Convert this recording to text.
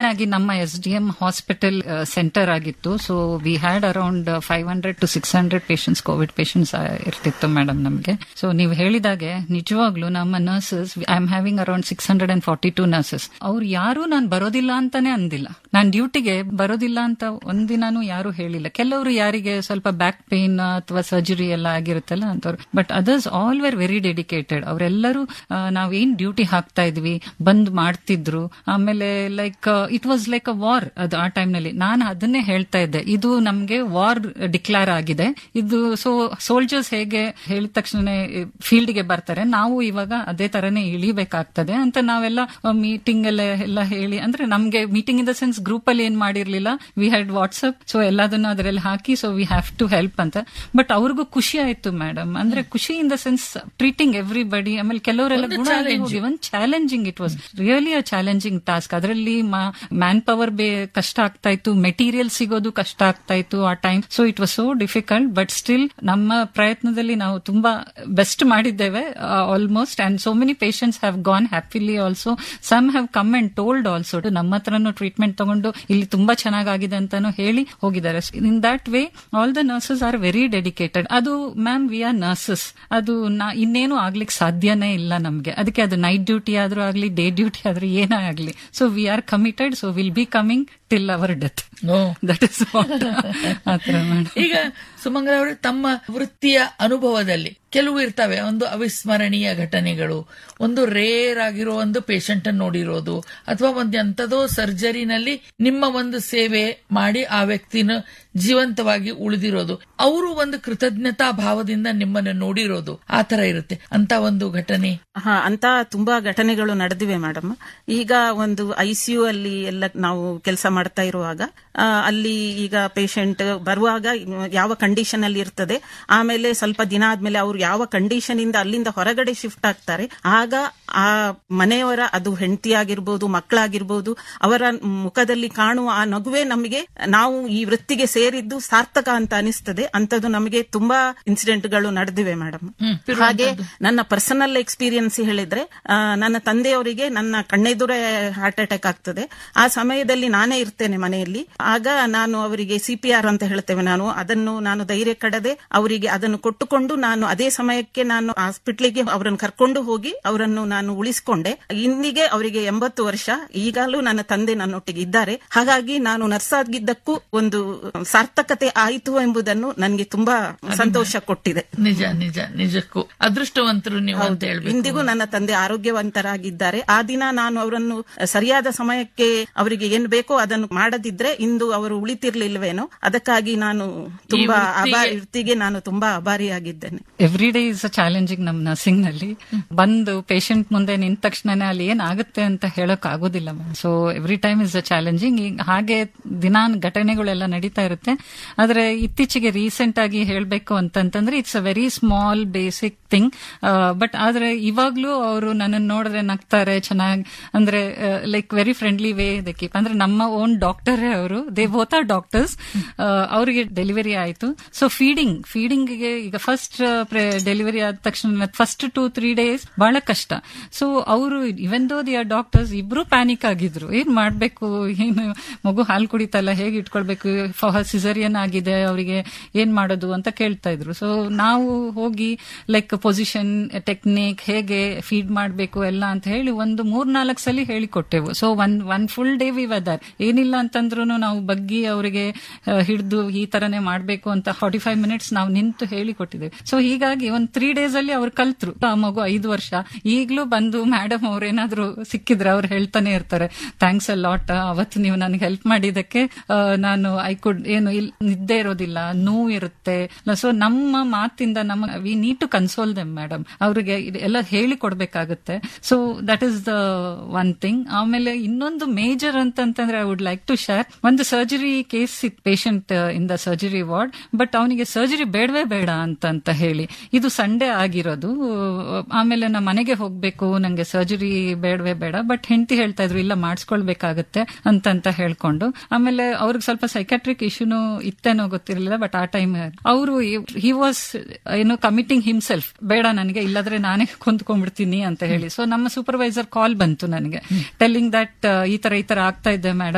ಆಗಿ ನಮ್ಮ S D M hospital centre ಆಗಿತ್ತು so we had around five hundred to six hundred patients Covid patients ಇರ್ತಿತ್ತು madam ನಮಗೆ so ನೀವು ಹೇಳಿದಾಗೆ ನಿಜವಾಗ್ಲೂ ನಮ್ಮ nurses I am having around six hundred and forty two nurses ಅವ್ರು ಯಾರು ನಾನು ಬರೋದಿಲ್ಲ ಅಂತಾನೆ ಅಂದಿಲ್ಲ ನಾನು ಡ್ಯೂಟಿಗೆ ಬರೋದಿಲ್ಲ ಅಂತ ಒಂದಿನಾನು ಯಾರು ಹೇಳಿಲ್ಲ ಕೆಲವರು ಯಾರಿಗೆ ಸ್ವಲ್ಪ ಬ್ಯಾಕ್ ಪೇನ್ ಅಥವಾ ಸರ್ಜರಿ ಎಲ್ಲ ಆಗಿರುತ್ತಲ್ಲ ಅಂತವ್ರು but others all were very dedicated ಅವರೆಲ್ಲರೂ ನಾವೇನ್ ಡ್ಯೂಟಿ ಹಾಕ್ತಾ ಇದ್ವಿ ಬಂದ್ ಮಾಡ್ತಿದ್ರು ಆಮೇಲೆ like it was like a war ಅದು ಆ ಟೈಮ್ ನಲ್ಲಿ ನಾನು ಅದನ್ನೇ ಹೇಳ್ತಾ ಇದ್ದೆ ಇದು ನಮ್ಗೆ ವಾರ್ ಡಿಕ್ಲೇರ್ ಆಗಿದೆ ಇದು ಸೊ ಸೋಲ್ಜರ್ಸ್ ಹೇಗೆ ಹೇಳಿದ ತಕ್ಷಣ ಫೀಲ್ಡ್ ಗೆ ಬರ್ತಾರೆ ನಾವು ಇವಾಗ ಅದೇ ತರನೇ ಇಳಿಬೇಕಾಗ್ತದೆ ಅಂತ ನಾವೆಲ್ಲ ಮೀಟಿಂಗ್ ಎಲ್ಲ ಎಲ್ಲ ಹೇಳಿ ಅಂದ್ರೆ ನಮ್ಗೆ meeting in the sense group ಅಲ್ಲಿ ಏನ್ ಮಾಡಿರ್ಲಿಲ್ಲ ವಿ ಹ್ಯಾಡ್ ವಾಟ್ಸ್ಆಪ್ ಸೊ ಎಲ್ಲದನ್ನು ಅದರಲ್ಲಿ ಹಾಕಿ so we have to help ಅಂತ ಬಟ್ ಅವ್ರಿಗೂ ಖುಷಿ ಆಯ್ತು ಮೇಡಮ್ ಅಂದ್ರೆ ಖುಷಿ in the sense treating everybody ಆಮೇಲೆ ಕೆಲವರೆಲ್ಲ ಒಂದು ಗುಣ ಆಗಿ challenge. ಹೋಗಿ ಒಂದು challenging it was really a challenging task ಅದರಲ್ಲಿ ಮ್ಯಾನ್ ಪವರ್ ಬೇ ಕಷ್ಟ ಆಗ್ತಾ ಇತ್ತು ಮೆಟೀರಿಯಲ್ ಸಿಗೋದು ಕಷ್ಟ ಆಗ್ತಾ ಇತ್ತು ಆ time so it was so difficult but still ನಮ್ಮ ಪ್ರಯತ್ನದಲ್ಲಿ ನಾವು ತುಂಬಾ ಬೆಸ್ಟ್ ಮಾಡಿದ್ದೇವೆ almost and so many patients have gone happily also some have come and told also ನಮ್ಮ ಹತ್ರನೂ ಟ್ರೀಟ್ಮೆಂಟ್ ತಗೊಂಡು ಇಲ್ಲಿ ತುಂಬಾ ಚೆನ್ನಾಗಿದೆ ಅಂತಾನು ಹೇಳಿ ಹೋಗಿದ್ದಾರೆ in that way all the nurses are very dedicated ಅದು ಮ್ಯಾಮ್ ವಿ ಆರ್ ನರ್ಸಸ್ ಅದು ನಾ- ಇನ್ನೇನು ಆಗ್ಲಿಕ್ಕೆ ಸಾಧ್ಯನೇ ಇಲ್ಲ ನಮ್ಗೆ ಅದಕ್ಕೆ ಅದು ನೈಟ್ ಡ್ಯೂಟಿ ಆದ್ರೂ ಆಗ್ಲಿ ಡೇ ಡ್ಯೂಟಿ ಆದ್ರೂ ಏನೇ ಆಗ್ಲಿ so we are committed so will be coming till our death ಓ. ದಟ್ ಇಸ್ ಆತರ ಮೇಡಮ್ ಈಗ ಸುಮಂಗಲ ಅವರು ತಮ್ಮ ವೃತ್ತಿಯ ಅನುಭವದಲ್ಲಿ ಕೆಲವು ಇರ್ತವೆ ಒಂದು ಅವಿಸ್ಮರಣೀಯ ಘಟನೆಗಳು ಒಂದು ರೇರ್ ಆಗಿರೋ ಒಂದು ಪೇಷಂಟ್ ಅನ್ನು ನೋಡಿರೋದು ಅಥವಾ ಒಂದು ಎಂತದೋ ಸರ್ಜರಿನಲ್ಲಿ ನಿಮ್ಮ ಒಂದು ಸೇವೆ ಮಾಡಿ ಆ ವ್ಯಕ್ತಿನ ಜೀವಂತವಾಗಿ ಉಳಿದಿರೋದು ಅವರು ಒಂದು ಕೃತಜ್ಞತಾ ಭಾವದಿಂದ ನಿಮ್ಮನ್ನು ನೋಡಿರೋದು ಆ ತರ ಇರುತ್ತೆ ಅಂತ ಒಂದು ಘಟನೆ ಹಾ ಅಂತ ತುಂಬಾ ಘಟನೆಗಳು ನಡೆದಿವೆ ಮೇಡಮ್ ಈಗ ಒಂದು ಐಸಿಯು ಅಲ್ಲಿ ಎಲ್ಲ ನಾವು ಕೆಲಸ ಮಾಡ್ತಾ ಇರುವಾಗ ಆ, ಅಲ್ಲಿ ಈಗ ಪೇಷಂಟ್ ಬರುವಾಗ ಯಾವ ಕಂಡೀಷನ್ ಅಲ್ಲಿ ಇರ್ತದೆ ಆಮೇಲೆ ಸ್ವಲ್ಪ ದಿನ ಆದ್ಮೇಲೆ ಅವ್ರು ಯಾವ ಕಂಡೀಷನ್ ಇಂದ ಅಲ್ಲಿಂದ ಹೊರಗಡೆ ಶಿಫ್ಟ್ ಆಗ್ತಾರೆ ಆಗ ಆ ಮನೆಯವರ ಅದು ಹೆಂಡತಿ ಆಗಿರ್ಬೋದು ಮಕ್ಕಳಾಗಿರ್ಬೋದು ಅವರ ಮುಖದಲ್ಲಿ ಕಾಣುವ ಆ ನಗುವೆ ನಮಗೆ ನಾವು ಈ ವೃತ್ತಿಗೆ ಸೇರಿದ್ದು ಸಾರ್ಥಕ ಅಂತ ಅನಿಸ್ತದೆ ಅಂತದ್ದು ನಮಗೆ ತುಂಬಾ ಇನ್ಸಿಡೆಂಟ್ಗಳು ನಡೆದಿವೆ ಮೇಡಮ್ ಹಾಗೆ ನನ್ನ ಪರ್ಸನಲ್ ಎಕ್ಸ್ಪೀರಿಯನ್ಸ್ ಹೇಳಿದ್ರೆ ಆ, ನನ್ನ ತಂದೆಯವರಿಗೆ ನನ್ನ ಕಣ್ಣೆದುರೇ ಹಾರ್ಟ್ ಅಟ್ಯಾಕ್ ಆಗ್ತದೆ ಆ ಸಮಯದಲ್ಲಿ ನಾನೇ ಇರ್ತೇನೆ ಮನೆಯಲ್ಲಿ ಆಗ ನಾನು ಅವರಿಗೆ ಸಿಪಿಆರ್ ಅಂತ ಹೇಳ್ತೇವೆ ನಾನು ಅದನ್ನು ನಾನು ಧೈರ್ಯ ಕಡದೆ ಅವರಿಗೆ ಅದನ್ನು ಕೊಟ್ಟುಕೊಂಡು ನಾನು ಅದೇ ಸಮಯಕ್ಕೆ ನಾನು ಹಾಸ್ಪಿಟ್ಲಿಗೆ ಅವರನ್ನು ಕರ್ಕೊಂಡು ಹೋಗಿ ಅವರನ್ನು ನಾನು ಉಳಿಸಿಕೊಂಡೆ ಇಂದಿಗೆ ಅವರಿಗೆ ಎಂಬತ್ತು ವರ್ಷ ಈಗಲೂ ನನ್ನ ತಂದೆ ನನ್ನೊಟ್ಟಿಗೆ ಇದ್ದಾರೆ ಹಾಗಾಗಿ ನಾನು ನರ್ಸ್ ಆಗಿದ್ದಕ್ಕೂ ಒಂದು ಸಾರ್ಥಕತೆ ಆಯಿತು ಎಂಬುದನ್ನು ನನಗೆ ತುಂಬಾ ಸಂತೋಷ ಕೊಟ್ಟಿದೆ ನಿಜ ನಿಜ ನಿಜಕ್ಕೂ ಅದೃಷ್ಟವಂತರು ನೀವು ಅಂತ ಹೇಳ್ಬೇಕು ಇಂದಿಗೂ ನನ್ನ ತಂದೆ ಆರೋಗ್ಯವಂತರಾಗಿದ್ದಾರೆ ಆ ದಿನ ನಾನು ಅವರನ್ನು ಸರಿಯಾದ ಸಮಯಕ್ಕೆ ಅವರಿಗೆ ಏನ್ ಬೇಕೋ ಅದನ್ನು ಮಾಡದಿದ್ರೆ ಇಂದು ಅವರು ಉಳಿತಿರ್ಲಿಲ್ವೇನೋ ಅದಕ್ಕಾಗಿ ನಾನು ತುಂಬಾ ವೃತ್ತಿಗೆ- ಅಭಾರಿ ವೃತ್ತಿಗೆ ನಾನು ತುಂಬಾ ಅಭಾರಿಯಾಗಿದ್ದೇನೆ every day is a challenging ನಮ್ ನರ್ಸಿಂಗ್ ನಲ್ಲಿ ಬಂದು ಪೇಷಂಟ್ ಮುಂದೆ ನಿಂತ ತಕ್ಷಣನೇ ಅಲ್ಲಿ ಏನಾಗುತ್ತೆ ಅಂತ ಹೇಳಕ್ ಆಗೋದಿಲ್ಲ so every time is a challenging ಈಗ ಹಾಗೆ ದಿನಾ ಘಟನೆಗಳೆಲ್ಲ ನಡೀತಾ ಇರುತ್ತೆ ಆದ್ರೆ ಇತ್ತೀಚೆಗೆ ರೀಸೆಂಟ್ ಆಗಿ ಹೇಳ್ಬೇಕು ಅಂತಂತಂದ್ರೆ it's a very small basic thing but ಆದ್ರೆ ಇವಾಗ್ಲೂ ಅವರು ನನ್ನನ್ನು ನೋಡಿದ್ರೆ ನಗ್ತಾರೆ ಚೆನ್ನಾಗಿ ಅಂದ್ರೆ like very friendly way the keep ಅಂದ್ರೆ ನಮ್ಮ ಓನ್ ಡಾಕ್ಟರೇ ಅವರು ದೇ ಬೋತ್ ಆರ್ ಡಾಕ್ಟರ್ಸ್ ಅವರಿಗೆ ಡೆಲಿವರಿ ಆಯ್ತು ಸೊ ಫೀಡಿಂಗ್ ಫೀಡಿಂಗ್ ಗೆ ಈಗ ಫಸ್ಟ್ ಡೆಲಿವರಿ ಆದ ತಕ್ಷಣ ಫಸ್ಟ್ ಟೂ ತ್ರೀ ಡೇಸ್ ಬಹಳ ಕಷ್ಟ ಸೊ ಅವರು even though they are doctors ಇಬ್ರು ಪ್ಯಾನಿಕ್ ಆಗಿದ್ರು ಏನ್ ಮಾಡ್ಬೇಕು ಏನು ಮಗು ಹಾಲು ಕುಡಿತಲ್ಲ ಹೇಗೆ ಇಟ್ಕೊಳ್ಬೇಕು ಸಿಸರಿಯನ್ ಆಗಿದೆ ಅವರಿಗೆ ಏನ್ ಮಾಡೋದು ಅಂತ ಕೇಳ್ತಾ ಇದ್ರು ಸೊ ನಾವು ಹೋಗಿ ಲೈಕ್ ಪೊಸಿಷನ್ ಟೆಕ್ನಿಕ್ ಹೇಗೆ ಫೀಡ್ ಮಾಡಬೇಕು ಎಲ್ಲ ಅಂತ ಹೇಳಿ ಒಂದು ಮೂರ್ ನಾಲ್ಕು ಸಲ ಹೇಳಿಕೊಟ್ಟೆವು so one one full day we whether ಏನಿಲ್ಲ ಅಂತಂದ್ರೂ ನಾವು ಬಗ್ಗಿ ಅವರಿಗೆ ಹಿಡಿದು ಈ ತರನೇ ಮಾಡಬೇಕು ಅಂತ ಫಾರ್ಟಿ ಫೈವ್ ಮಿನಿಟ್ಸ್ ನಾವು ನಿಂತು ಹೇಳಿಕೊಟ್ಟಿದ್ದೇವೆ ಸೊ ಹೀಗಾಗಿ ಒಂದ್ ತ್ರೀ ಡೇಸ್ ಅಲ್ಲಿ ಅವ್ರು ಕಲ್ತ್ರು ಆ ಮಗು ಐದು ವರ್ಷ ಈಗಲೂ ಬಂದು ಮೇಡಮ್ ಅವ್ರೇನಾದ್ರೂ ಸಿಕ್ಕಿದ್ರೆ ಅವ್ರು ಹೇಳ್ತಾನೆ ಇರ್ತಾರೆ ಥ್ಯಾಂಕ್ಸ್ ಅ ಲಾಟ್ ಅವತ್ತು ನೀವು ನನಗೆ ಹೆಲ್ಪ್ ಮಾಡಿದಕ್ಕೆ ಆ, ನಾನು ಐ ಕುಡ್ ಏನು ಇಲ್ ನಿದ್ದೆ ಇರೋದಿಲ್ಲ ನೋವು ಇರುತ್ತೆ ಸೊ ನಮ್ಮ ಮಾತಿಂದ ನಮ್ಮ we need to console them madam ಅವ್ರಿಗೆ ಇದು ಎಲ್ಲ ಹೇಳಿ ಕೊಡ್ಬೇಕಾಗುತ್ತೆ so that is the one thing ಆಮೇಲೆ ಇನ್ನೊಂದು ಮೇಜರ್ ಅಂತಂತಂದ್ರೆ I would like to share ಒಂದು ಸರ್ಜರಿ ಕೇಸ್ ಇತ್ತು patient in the surgery ward but ಅವನಿಗೆ ಸರ್ಜರಿ ಬೇಡವೇ ಬೇಡ ಅಂತ ಅಂತ ಹೇಳಿ ಇದು ಸಂಡೇ ಆಗಿರೋದು ಆಮೇಲೆ ನಮ್ಮ ಮನೆಗೆ ಹೋಗ್ಬೇಕು ನಂಗೆ ಸರ್ಜರಿ ಬೇಡವೇ ಬೇಡ ಬಟ್ ಹೆಂಡತಿ ಹೇಳ್ತಾ ಇದ್ರು ಇಲ್ಲ ಮಾಡಿಸ್ಕೊಳ್ಬೇಕಾಗತ್ತೆ ಅಂತಂತ ಹೇಳ್ಕೊಂಡು ಆಮೇಲೆ ಅವ್ರಿಗೆ ಸ್ವಲ್ಪ ಸೈಕಾಟ್ರಿಕ್ ಇಶ್ಯೂನು ಇತ್ತೇನೋ ಗೊತ್ತಿರಲಿಲ್ಲ ಬಟ್ ಆ ಟೈಮ್ ಅವರು ಹಿ ವಾಸ್ ಏನು ಕಮಿಟಿಂಗ್ ಹಿಮ್ಸೆಲ್ಫ್ ಬೇಡ ನನಗೆ ಇಲ್ಲದ್ರೆ ನಾನೇ ಕೊಂದ್ಕೊಂಡ್ಬಿಡ್ತೀನಿ ಅಂತ ಹೇಳಿ ಸೊ ನಮ್ಮ ಸೂಪರ್ವೈಸರ್ ಕಾಲ್ ಬಂತು ನನಗೆ ಟೆಲ್ಲಿಂಗ್ ದಟ್ ಈ ತರ ಈ ತರ ಆಗ್ತಾ ಇದೆ ಮೇಡಮ್